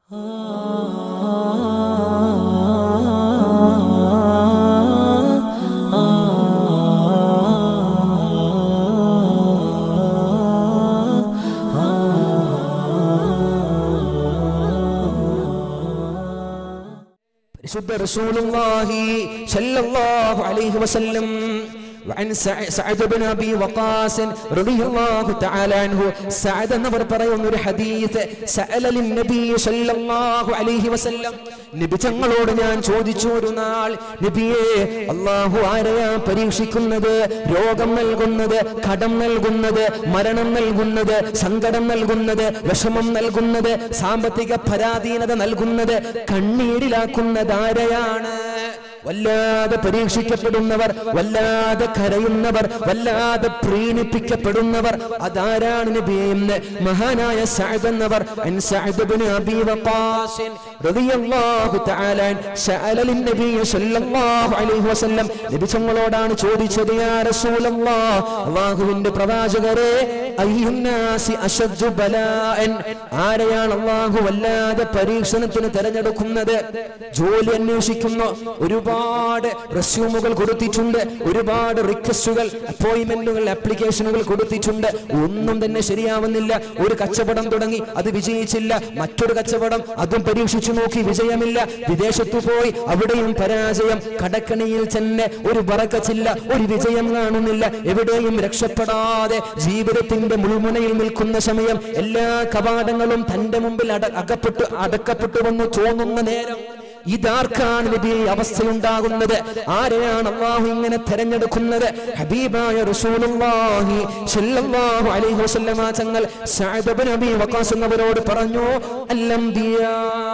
പരിശുദ്ധ റസൂലുള്ളാഹി സ്വല്ലല്ലാഹു അലൈഹി വസല്ലം وعن سع- سعد بن ابي وقاص رضي الله تعالى عنه سعد എന്നവർ പറയുന്ന ഒരു ഹദീസ് സഅല ലിന്നബി സ്വല്ലല്ലാഹു അലൈഹി വസല്ലം നബി തങ്ങളോട് ഞാൻ ചോദിച്ചു ഒരു നാൾ നബിയെ അള്ളാഹു ആരെയാ പരീക്ഷിക്കുന്നത് രോഗം നൽകുന്നത് കടം നൽകുന്നത് മരണം നൽകുന്നത് സങ്കടം നൽകുന്നത് വിഷമം നൽകുന്നത് സാമ്പത്തിക പരാധീനത നൽകുന്നത് കണ്ണീരിലാക്കുന്നത് ആരെയാണ് വല്ലാതെ പരീക്ഷിക്കപ്പെടുന്നവർ വല്ലാതെ കരയുന്നവർ വല്ലാതെ പ്രീണിപ്പിക്കപ്പെടുന്നവർ അതാരാണ് നബിയെ എന്ന് മഹാനായ സഅദ് എന്നവർ അൻ സഅദ് ഇബ്നു അബീ വഖാസ് റളിയല്ലാഹു തആല അൻ സഅല ലിന്നബി സ്വല്ലല്ലാഹു അലൈഹി വസല്ലം നബി തങ്ങളോടാണ് ചോദിച്ചത് യാ റസൂലല്ലാഹ് അല്ലാഹുവിന്റെ പ്രവാചകരെ അയ്യുന്നാസി അശദ്ദു ബലാഅൻ ആരെയാണ് അല്ലാഹു വല്ലാതെ പരീക്ഷണത്തിന് തെരഞ്ഞെടുക്കുന്നത് ജോലി അന്വേഷിക്കുന്നു ഒരുപാട് റെസ്യൂമുകൾ കൊടുത്തിട്ടുണ്ട് ഒരുപാട് റിക്വസ്റ്റുകൾ അപ്പോയിന്റ്മെന്റുകൾ ആപ്ലിക്കേഷനുകൾ കൊടുത്തിട്ടുണ്ട് ഒന്നും തന്നെ ശരിയാവുന്നില്ല ഒരു കച്ചവടം തുടങ്ങി അത് വിജയിച്ചില്ല മറ്റൊരു കച്ചവടം അതും പരീക്ഷിച്ചു നോക്കി വിജയമില്ല വിദേശത്തു പോയി അവിടെയും പരാജയം കടക്കണിയിൽ തന്നെ ഒരു വറക്കച്ചില്ല ഒരു വിജയം കാണുന്നില്ല എവിടെയും രക്ഷപ്പെടാതെ ജീവിതത്തിന്റെ മുൾമുനയിൽ നിൽക്കുന്ന സമയം എല്ലാ കവാടങ്ങളും തന്റെ മുമ്പിൽ അട അകപ്പെട്ടു അടക്കപ്പെട്ടു വന്നു തോന്നുന്ന നേരം ഇതാർക്കാണ് നബി അവസ്ഥയുണ്ടാകുന്നത് ആരെയാണ് അള്ളാഹു ഇങ്ങനെ തെരഞ്ഞെടുക്കുന്നത് ഹബീബായ റസൂലുള്ളാഹി സ്വല്ലല്ലാഹു അലൈഹി വസല്ലമ തങ്ങൾ സഅദ് ഇബ്നു അബീ വഖാസ് എന്നവരോട് പറഞ്ഞു അല്ലംബിയാ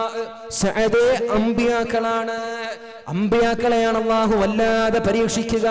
സഅദ് അംബിയാക്കളാണ് അമ്പിയാക്കളെയാണ് അള്ളാഹു വല്ലാതെ പരീക്ഷിക്കുക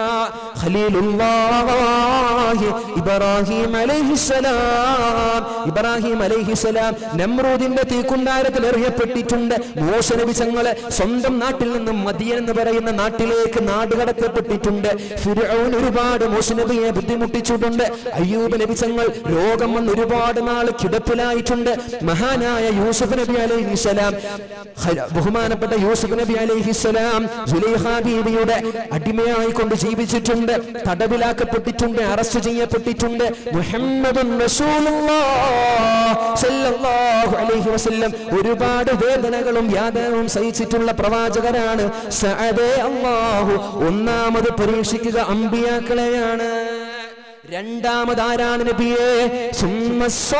ഖലീലുല്ലാഹി ഇബ്രാഹിം അലൈഹിസ്സലാം ഇബ്രാഹിം അലൈഹിസ്സലാം നമ്രൂദിന്റെ തീക്കുണ്ടാരത്തിൽ എറിയപ്പെട്ടിട്ടുണ്ട് മോശ നബി തങ്ങള് സ്വന്തം നാട്ടിൽ നിന്നും മദിയൻ എന്ന് പറയുന്ന നാട്ടിലേക്ക് നാടുകടത്തപ്പെട്ടിട്ടുണ്ട് ഫിർഔൻ ഒരുപാട് മോശ നബിയെ ബുദ്ധിമുട്ടിച്ചിട്ടുണ്ട് അയ്യൂബ് നബി തങ്ങൾ രോഗം വന്ന് ഒരുപാട് നാൾ കിടപ്പിലായിട്ടുണ്ട് മഹാനായ യൂസുഫ് നബി അലൈഹിസ്സലാം ഖല- ബഹുമാനപ്പെട്ട യൂസുഫ് നബി അലൈഹിസ്സലാം സുലൈഖ ബീവിയുടെ അടിമയായി കൊണ്ട് ജീവിച്ചിട്ടുണ്ട് തടവിലാക്കപ്പെട്ടിട്ടുണ്ട് അറസ്റ്റ് ചെയ്യപ്പെട്ടിട്ടുണ്ട് മുഹമ്മദുൻ റസൂലുള്ളാഹ് സല്ലല്ലാഹു അലൈഹി വസല്ലം ഒരുപാട് വേദനകളും യാതനവും സഹിച്ചിട്ടുള്ള പ്രവാചകരാണ് സഅദേ അല്ലാഹു ഒന്നാമത് പരീക്ഷിക്കുക അമ്പിയാക്കളെയാണ് രണ്ടാമത് ആരാണ് നബിയെ സുമ്മ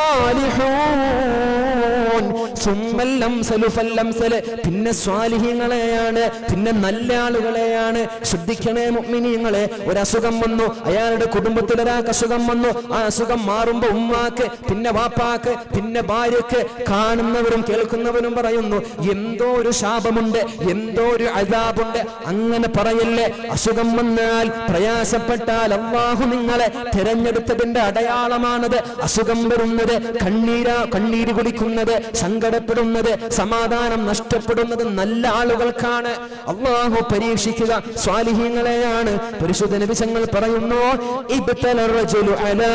സ്വാലിഹൂൻ സുമ്മൽ അംസലു ഫൽ അംസല്. പിന്നെ സ്വാലിഹ്യങ്ങളെയാണ് പിന്നെ നല്ല ആളുകളെയാണ് ശ്രദ്ധിക്കണേ മുഅ്മിനീങ്ങളെ ഒരു അസുഖം വന്നു അയാളുടെ കുടുംബത്തിൽ ഒരാൾക്ക് അസുഖം വന്നു ആ അസുഖം മാറുമ്പോ ഉമ്മാക്ക് പിന്നെ വാപ്പാക്ക് പിന്നെ ഭാര്യക്ക് കാണുന്നവരും കേൾക്കുന്നവരും പറയുന്നു എന്തോ ഒരു ശാപമുണ്ട് എന്തോ ഒരു അതാബുണ്ട് അങ്ങനെ പറയല്ലേ അസുഖം വന്നാൽ പ്രയാസപ്പെട്ടാൽ അള്ളാഹു നിങ്ങളെ തിരഞ്ഞെടുത്തതിന്റെ അടയാളമാണത് അസുഖം വരുന്നത് കണ്ണീരാ കണ്ണീര് കുടിക്കുന്നത് സങ്കടപ്പെടുന്നത് സമാധാനം നഷ്ടപ്പെടുന്നത് നല്ല ആളുകൾക്കാണ് അള്ളാഹു പരീക്ഷിക്കുക സ്വാലിഹ്യങ്ങളെയാണ് പരിശുദ്ധ നബിസങ്ങൾ പറയുന്നു ഇബ്തല റജുലു അലാ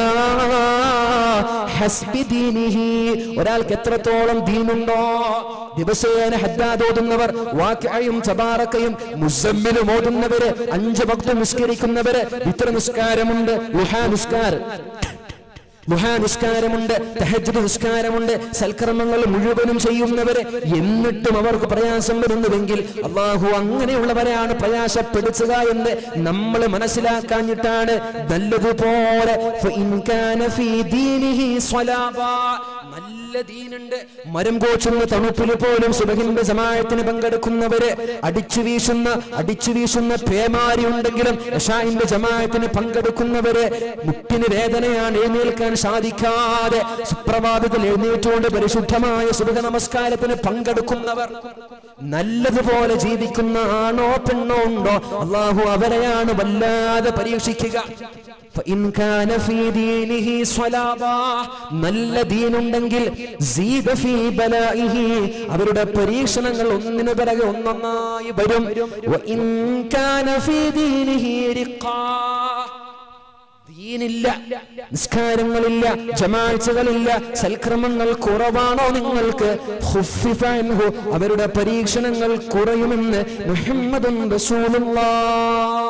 ഹസ്ബി ദീനിഹി. ഒരാൾക്ക് എത്രത്തോളം ദീനുണ്ടോ ദിവസേന ഹദ്ദാദ് ഓതുന്നവർ വാക്യയും ചബാറക്കയും മുസമ്മിലും ഓതുന്നവര് അഞ്ച് ഭക്ത നിസ്കരിക്കുന്നവര് ഇത്ര നിസ്കാരമുണ്ട് ലുഹാ നിസ്കാരം ദുഹാ നിസ്കാരമുണ്ട് തഹജ്ജുദ് നിസ്കാരമുണ്ട് സൽക്കർമ്മങ്ങൾ മുഴുവനും ചെയ്യുന്നവര് എന്നിട്ടും അവർക്ക് പ്രയാസം വരുന്നുവെങ്കിൽ അള്ളാഹു അങ്ങനെയുള്ളവരെയാണ് പ്രയാസപ്പെടുത്തുക എന്ന് നമ്മൾ മനസ്സിലാക്കാഞ്ഞിട്ടാണ് നല്ലതുപോലെ ഫഇൻ കാന ഫീ ദീനിഹി സ്വലാബാ. നല്ല ദീനുണ്ട് മരം കോച്ചുന്ന തണുപ്പിൽ പോലും സുബഹിന്റെ സമായത്തിന് പങ്കെടുക്കുന്നവര് അടിച്ചു വീശുന്ന അടിച്ചു വീശുന്ന പേമാരി ഉണ്ടെങ്കിലും യശാഇന്റെ ജമായത്തിന് പങ്കെടുക്കുന്നവര് മുട്ടിന് വേദനയാണ് എഴുന്നേൽക്കാൻ സാധിക്കാതെ സുപ്രഭാതത്തിൽ എഴുന്നേറ്റുകൊണ്ട് പരിശുദ്ധമായ സുബഹ നമസ്കാരത്തിന് പങ്കെടുക്കുന്നവർ നല്ലതുപോലെ ജീവിക്കുന്ന ആണോ പെണ്ണോ ഉണ്ടോ അള്ളാഹു അവരെയാണ് വല്ലാതെ പരീക്ഷിക്കുക فإن كان في دينه صلابة നല്ല ദീനുണ്ടെങ്കിൽ സീദ ഫീ ബലാഇഹി അവരുടെ പരീക്ഷണങ്ങൾ ഒന്നിനു പിറകെ ഒന്നൊന്നായി വരും വഇൻ കാന ഫീ ദീനിഹി റിഖാ ദീനില്ല നിസ്കാരങ്ങളില്ല ജമാഴ്ചകളില്ല സൽക്രമങ്ങൾ കുറവാണോ നിങ്ങൾക്ക് ഖുഫിഫ അൻഹു അവരുടെ പരീക്ഷണങ്ങൾ കുറയുമെന്ന് മുഹമ്മദുൻ റസൂലുള്ളാഹ്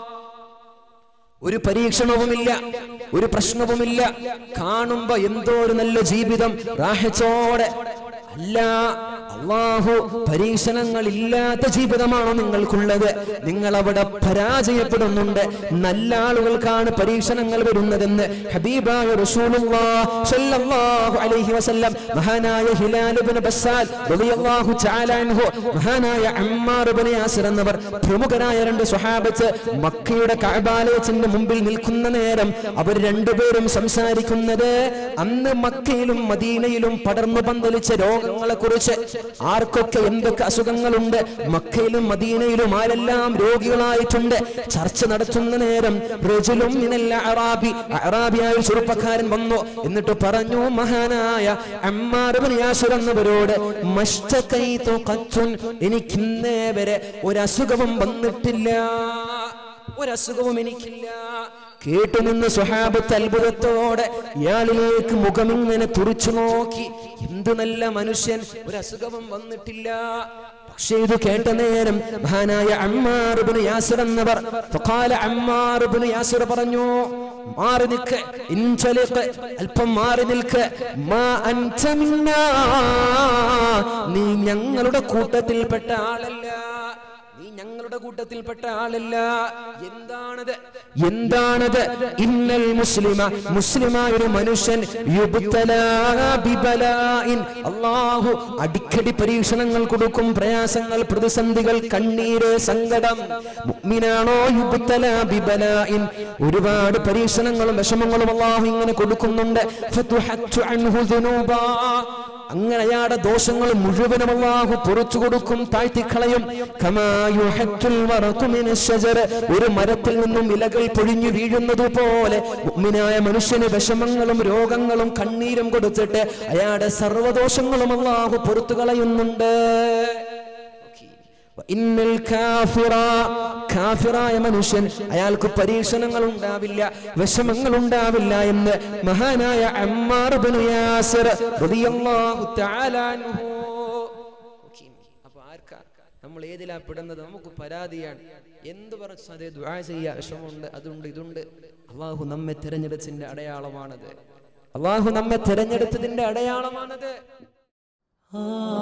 ഒരു പരീക്ഷണവുമില്ല ഒരു പ്രശ്നവുമില്ല കാണുമ്പോ എന്തോ ഒരു നല്ല ജീവിതം റാഹച്ചോടെ അല്ല അള്ളാഹു പരീക്ഷണങ്ങൾ ഇല്ലാത്ത ജീവിതമാണോ നിങ്ങൾക്കുള്ളത് നിങ്ങൾ അവിടെ പരാജയപ്പെടുന്നുണ്ട് നല്ല ആളുകൾക്കാണ് പരീക്ഷണങ്ങൾ വരുന്നതെന്ന് ഹബീബായ റസൂലുള്ളാഹ് സ്വല്ലല്ലാഹു അലൈഹി വസല്ലം മഹാനായ ഹിലാൽ ഇബ്നു ബസ്സാൽ റളിയല്ലാഹു തആല അൻഹു മഹാനായ അമ്മാർ ഇബ്നു യാസിർ എന്നിവർ പ്രമുഖരായ രണ്ട് സ്വഹാബത്ത് മക്കയുടെ കഅബാലയത്തിന്റെ മുമ്പിൽ നിൽക്കുന്ന നേരം അവർ രണ്ടുപേരും സംസാരിക്കുന്നത് അന്ന് മക്കയിലും മദീനയിലും പടർന്നു പന്തലിച്ച രോഗങ്ങളെ കുറിച്ച് ആർക്കൊക്കെ എന്തൊക്കെ അസുഖങ്ങളുണ്ട് മക്കയിലും മദീനയിലും ആരെല്ലാം രോഗികളായിട്ടുണ്ട് ചർച്ച നടത്തുന്ന നേരം റജുലും മിനൽ അറാബി അറാബിയായ ഒരു ചെറുപ്പക്കാരൻ വന്നു എന്നിട്ട് പറഞ്ഞു മഹാനായ അമ്മാർ ഇബ്നു യാസിർ എന്നവരോട് മഷ്തകൈതു ഖത്തുൻ എനിക്ക് ഇന്നേ വരെ ഒരു അസുഖവും വന്നിട്ടില്ല ഒരസുഖവും എനിക്കില്ല കേട്ടുനിന്ന് സ്വഹാബത്ത് അത്ഭുതത്തോടെ ഇയാളിലേക്ക് മുഖമിങ്ങനെ തുറിച്ചു നോക്കി എന്ത് നല്ല മനുഷ്യൻ ഒരസുഖവും വന്നിട്ടില്ല പക്ഷേ ഇത് കേട്ട നേരം മഹാനായ അമ്മാർ ഇബ്നു യാസിർ എന്നവർ ഫഖാല അമ്മാർ ഇബ്നു യാസിർ പറഞ്ഞു മാറി നിൽക്ക് ഇൻചലിക്ക് അല്പം മാറി നിൽക്ക് മാ അൻത മിന്നാ നീ ഞങ്ങളുടെ കൂട്ടത്തിൽപ്പെട്ട ആളല്ല നീ ഞങ്ങളുടെ കൂട്ടത്തിൽപ്പെട്ട ആളല്ല എന്താണത് എന്താണത് ഇന്നൽ മുസ്ലിമ മുസ്ലിമായ ഒരു മനുഷ്യൻ യുബ്തലാ ബിബലാഇൻ. അള്ളാഹു അടിക്കടി പരീക്ഷണങ്ങൾ കൊടുക്കും പ്രയാസങ്ങൾ പ്രതിസന്ധികൾ കണ്ണീര് സങ്കടം മുഅ്മിനാണോ യുബ്തലാ ബിബലാഇൻ. ഒരുപാട് പരീക്ഷണങ്ങളും വിഷമങ്ങളും അള്ളാഹു ഇങ്ങനെ കൊടുക്കുന്നുണ്ട് ഫതുഹത്തു അൻഹു ദുനൂബാ. അങ്ങനെ അയാളുടെ ദോഷങ്ങൾ മുഴുവനും അള്ളാഹു പുറത്തു കൊടുക്കും താഴ്ത്തിക്കളയും കമാ യുഹത്തുൽ വറഖു മിന ശജർ. ഒരു മരത്തിൽ നിന്നും ഇലകൾ പൊഴിഞ്ഞു വീഴുന്നത് പോലെ മുഅ്മിനായ മനുഷ്യന് വിഷമങ്ങളും രോഗങ്ങളും കണ്ണീരും കൊടുത്തിട്ട് അയാളുടെ സർവ്വദോഷങ്ങളും അള്ളാഹു പുറത്തു കളയുന്നുണ്ട് ഇന്നൽ കാഫിറ കാഫിറായ മനുഷ്യൻ അയാൾക്ക് പരീക്ഷണങ്ങൾ ഉണ്ടാവില്ല വിഷമങ്ങൾ ഉണ്ടാവില്ല എന്ന് മഹാനായ അമ്മാർ ഇബ്നു യാസിർ റളിയല്ലാഹു തആല അൻഹു അപ്പൊ ആർക്കാ നമ്മൾ ഏതിലാ പെടുന്നത് നമുക്ക് പരാതിയാണ് എന്ത് പറഞ്ഞു അതേ ദുആ ചെയ്യാ വിഷമമുണ്ട് അതുണ്ട് ഇതുണ്ട് അള്ളാഹു നമ്മെ തിരഞ്ഞെടുത്തതിന്റെ അടയാളമാണത് അള്ളാഹു നമ്മെ തിരഞ്ഞെടുത്തതിന്റെ അടയാളമാണത് ആ